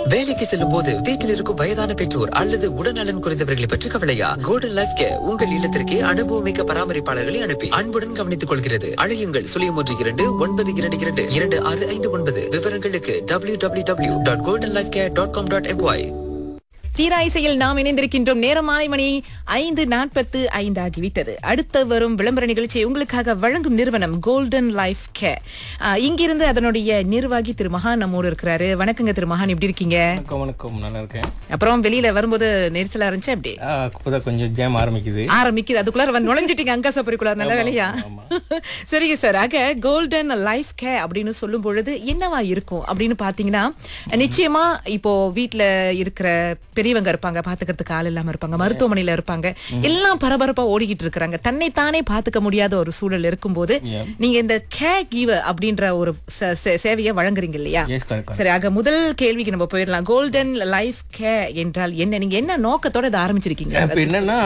வேலைக்கு செல்லும் போது வீட்டில் இருக்கும் வயதான பெற்றோர் அல்லது உடல்நலன் குறைந்தவர்களை பற்றி கவலையா கோல்டன் லைஃப் கேர் உங்கள் இல்லத்திற்கே அனுபவமிக்க பராமரிப்பாளர்களை அனுப்பி அன்புடன் கவனித்துக் கொள்கிறது அழையுங்கள் சுழியம் ஒன்று இரண்டு ஒன்பது இரண்டு இரண்டு இரண்டு ஆறு ஐந்து ஒன்பது விவரங்களுக்கு W W W dot golden life care dot com dot MY தீரா இசையில் நாம் இணைந்திருக்கின்றோம் நேரம் மாலை மணி ஐந்து நாற்பத்து ஐந்து ஆகிவிட்டது அடுத்து வரும் விளம்பர நிகழ்ச்சியை உங்களுக்காக வழங்கும் நிறுவனம் கோல்டன் லைஃப் கேர் இங்கிருந்து அதனுடைய நிர்வாகி திரு மகான் நம்மோடு இருக்கிறாரு வணக்கங்க திரு மகான் எப்படி இருக்கீங்க வணக்கம் வணக்கம் நல்லா இருக்கேன் அப்புறம் வெளியில வரும்போது நெரிசலா இருந்துச்சு அப்படி ஆ, இப்போதான் கொஞ்சம் ஜேம் ஆரம்பிக்குது ஆரம்பிக்குது அதுக்குள்ளார வந்து நுழைஞ்சிட்டீங்க அங்கா சப்பரிக்குள்ளார நல்ல வேலையா சரிங்க சார் ஆக கோல்டன் லைஃப் கேர் அப்படின்னு சொல்லும் பொழுது என்னவா இருக்கும் அப்படின்னு பாத்தீங்கன்னா நிச்சயமா இப்போ வீட்ல இருக்கிற பெரியவங்க இருப்பாங்க பாத்துக்கிறதுக்கு ஆள் இல்லாம இருப்பாங்க மருத்துவமனையில இருப்பாங்க எல்லாம் பரபரப்பா ஓடிக்கிட்டு இருக்காங்க தன்னை தானே பாத்துக்க முடியாத ஒரு சூழல் இருக்கும்போது நீங்க இந்த கேர் கீவர் அப்படின்ற ஒரு ச- சே- சேவையை வழங்குறீங்க இல்லையா எஸ் கரெக்ட் சரி ஆக முதல் கேள்விக்கு நம்ம போயிடலாம் கோல்டன் லைஃப் கேர் என்றால் என்ன நீங்க என்ன நோக்கத்தோட இதை ஆரம்பிச்சிருக்கீங்க இப்போ என்னன்னா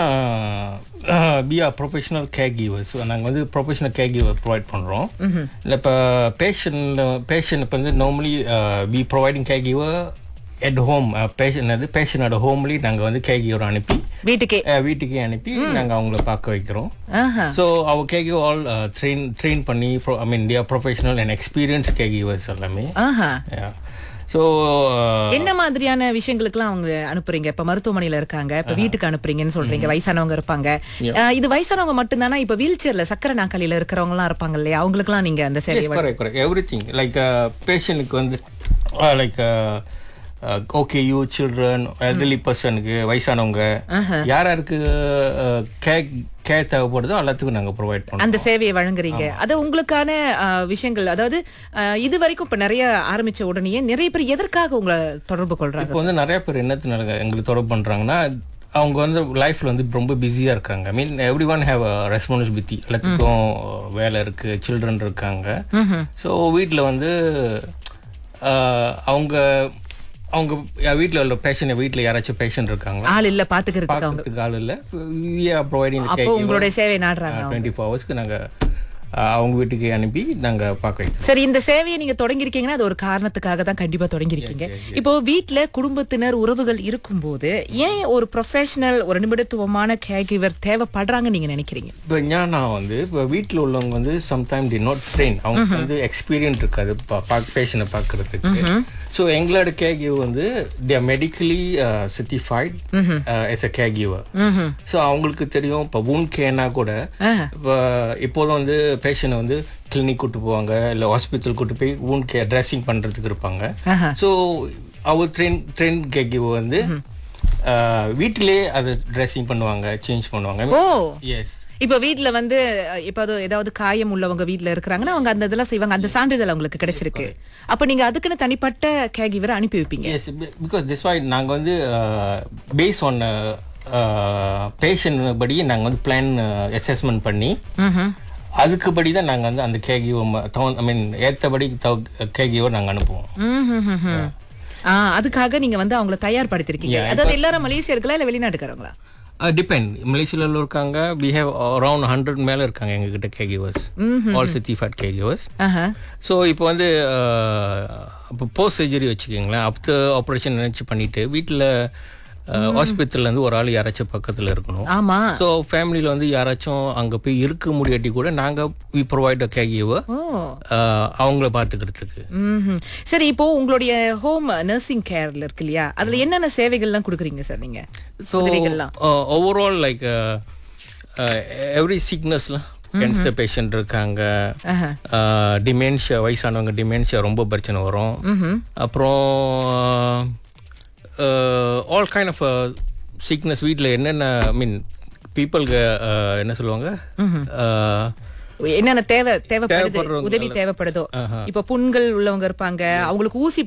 P R professional caregivers நாங்கள் வந்து ப்ரொஃபஷனல் கேர் கிவர் ப்ரொவைட் பண்ணுறோம் இல்லை இப்போ பேஷண்ட் பேஷண்ட் இப்போ வந்து normally be providing caregiver at home patient அது பேஷண்டோட ஹோம்லி நாங்கள் வந்து கேர் கிவர் அனுப்பி வீட்டுக்கே அஹ், வீட்டுக்கே அனுப்பி நாங்கள் அவங்கள பார்க்க வைக்கிறோம் ஆஹா so our caregiver all train train பண்ணி I mean their professional and experience caregivers எல்லாமே ஆஹா ஸோ என்ன மாதிரியான விஷயங்களுக்குலாம் அவங்க அனுப்புறீங்க இப்ப மருத்துவமனையில இருக்காங்க இப்ப வீட்டுக்கு அனுப்புறீங்கன்னு சொல்றீங்க வயசானவங்க இருப்பாங்க அஹ், இது வயசானவங்க மட்டும்தானா இப்ப வீல் சேர்ல சக்கர நாற்காலியில இருக்கிறவங்க எல்லாம் இருப்பாங்க இல்லையா அவங்களுக்கு எல்லாம் நீங்க அந்த சேவையை வழங்க- correct correct everything like பேஷண்ட்டுக்கு வந்து like okay you children elderly பர்சனுக்கு வயசானவங்க யார் யாருக்கு கே கே தேவைப்படுதோ எல்லாத்துக்கும் நாங்கள் ப்ரொவைட் பண்ணுறோம் அந்த சேவையை வழங்குறீங்க அது உங்களுக்கான அஹ், விஷயங்கள் அதாவது அஹ், இது வரைக்கும் இப்ப நிறைய ஆரம்பிச்ச உடனே நிறைய பேர் எதற்காக உங்களை தொடர்பு கொள்றாங்க இப்போ வந்து நிறைய பேர் என்னத்தினால எங்களுக்கு தொடர்பு பண்ணுறாங்கன்னா அவங்க வந்து லைஃப்ல வந்து ரொம்ப பிஸியாக இருக்காங்க I mean everyone have responsibility எல்லாத்துக்கும் வேலை இருக்கு சில்ட்ரன் இருக்காங்க ஸோ வீட்டில் வந்து அஹ், அவங்க அவங்க வீட்டில் உள்ள பேஷண்ட் வீட்டில் யாராச்சும் பேஷண்ட் இருக்காங்க ஆள் இல்ல பாத்துக்கிறதுக்கு அவங்க பார்க்கறதுக்கு ஆள் இல்லை வி ஆர் ப்ரொவைடிங் அப்போ உங்களுடைய சேவை நாடுறாங்க அவங்க. டுவெண்ட்டி ஃபோர் ஹவர்ஸ்க்கு நாங்கள் அவங்க வீட்டுக்கு அனுப்பி நாங்கள் பார்க்க வைக்கிறோம் சரி இந்த சேவையை நீங்க தொடங்கிருக்கீங்கன்னா அது ஒரு காரணத்துக்காக தான் கண்டிப்பா தொடங்கிருக்கீங்க இப்போ வீட்ல குடும்பத்தினர் உறவுகள் இருக்கும்போது ஏன் ஒரு ப்ரொஃபஷனல் ஒரு நிமிடத்துவமான கேகிவர் தேவைப்படுறாங்க நீங்க நினைக்கிறீங்க இப்போ நான் வந்து இப்போ வீட்டில் உள்ளவங்க வந்து சம்டைம் டி நாட் ட்ரெயின் அவங்க வந்து எக்ஸ்பீரியன்ஸ் இருக்காது பேஷண்ட்டை பார்க்கறதுக்கு ஸோ எங்களோட கேர் கிவர் வந்து they medically certified as a caregiver so அவங்களுக்கு தெரியும் இப்போ வூன் கேனா கூட இப்போ இப்போதும் வந்து பேஷண்ட்டை வந்து கிளினிக் கூட்டு போவாங்க இல்லை ஹாஸ்பிட்டல் கூட்டு போய் வூன் கே ட்ரெஸ்ஸிங் பண்ணுறதுக்கு இருப்பாங்க ஆஹா. So our train train caregiver வந்து அஹ், வீட்டிலே அதை ட்ரெஸ்ஸிங் பண்ணுவாங்க சேஞ்ச் பண்ணுவாங்க ஓ எஸ் இப்போ வீட்ல வந்து அஹ், இப்போ அது ஏதாவது காயம் உள்ளவங்க வீட்ல இருக்கிறாங்கன்னா அவங்க அந்த இதெல்லாம் செய்வாங்க அந்த சான்றிதழ் அவங்களுக்கு கிடைச்சிருக்கு அப்ப நீங்க அதுக்குன்னு தனிப்பட்ட கேகிவரை அனுப்பி வைப்பீங்க எஸ் பிகாஸ் திஸ் வாய் நாங்கள் வந்து பேஸ் ஆன் பேஷண்ட் படி நாங்கள் வந்து பிளான் அசஸ்மெண்ட் பண்ணி ம்ஹும். அதுக்குபடி தான் நாங்கள் வந்து அந்த கேகிவர் ஐ மீன் ஏற்றபடி கேகிவர் நாங்கள் அனுப்புவோம் ம்ஹும்ஹும்ஹும். ஆ அதுக்காக நீங்க வந்து அவங்கள தயார்படுத்திருக்கீங்க அதாவது எல்லாரும் மலேசியர்களா இல்ல வெளிநாட்டுக்காரங்களா டிபெண்ட் மலேசியாவில் இருக்காங்க வி ஹேவ் அரௌண்ட் ஹண்ட்ரட் மேலே இருக்காங்க எங்ககிட்ட கேகிவர்ஸ் ஆல் சிட்டிஃபைட் கேகிவர்ஸ் ஆஹா ஸோ இப்போ வந்து இப்போ போஸ்ட் சர்ஜரி வச்சுக்கிங்களேன் அப்து ஆப்ரேஷன் நினச்சி பண்ணிட்டு வீட்டில் ஹாஸ்பிட்டல்லேருந்து ஒரு ஆள் யாராச்சும் பக்கத்தில் இருக்கணும் ஆமா ஸோ ஃபேமிலியில் வந்து யாராச்சும் அங்கே போய் இருக்க முடியாட்டி கூட நாங்கள் வி ப்ரொவைட் அ கேகிவர் ஓ அவங்கள பார்த்துக்கிறதுக்கு ம்ஹும். சரி இப்போ உங்களுடைய ஹோம் நர்சிங் கேர்ல இருக்கு இல்லையா அதுல என்னென்ன சேவைகள்லாம் கொடுக்குறீங்க சார் நீங்க ஸோ உதவிகள்லாம் ஓவரால் லைக் எவ்ரி சிக்னஸ்லாம் கேன்சர் பேஷண்ட் இருக்காங்க ஆஹா. டிமென்ஷியா வயசானவங்க டிமென்ஷியா ரொம்ப பிரச்சனை வரும் அப்புறம் ஆல் கைண்ட் ஆஃப் சிக்னஸ் வீட்டில் என்னென்ன ஐ மீன் பீப்புளுக்கு என்ன சொல்லுவாங்க Uh, என்னென்ன தேவை தேவைப்படுது தேவைப்படுறவங்க உதவி தேவைப்படுதோ இப்ப புண்கள் உள்ளவங்க இருப்பாங்க அவங்களுக்கு ஊசி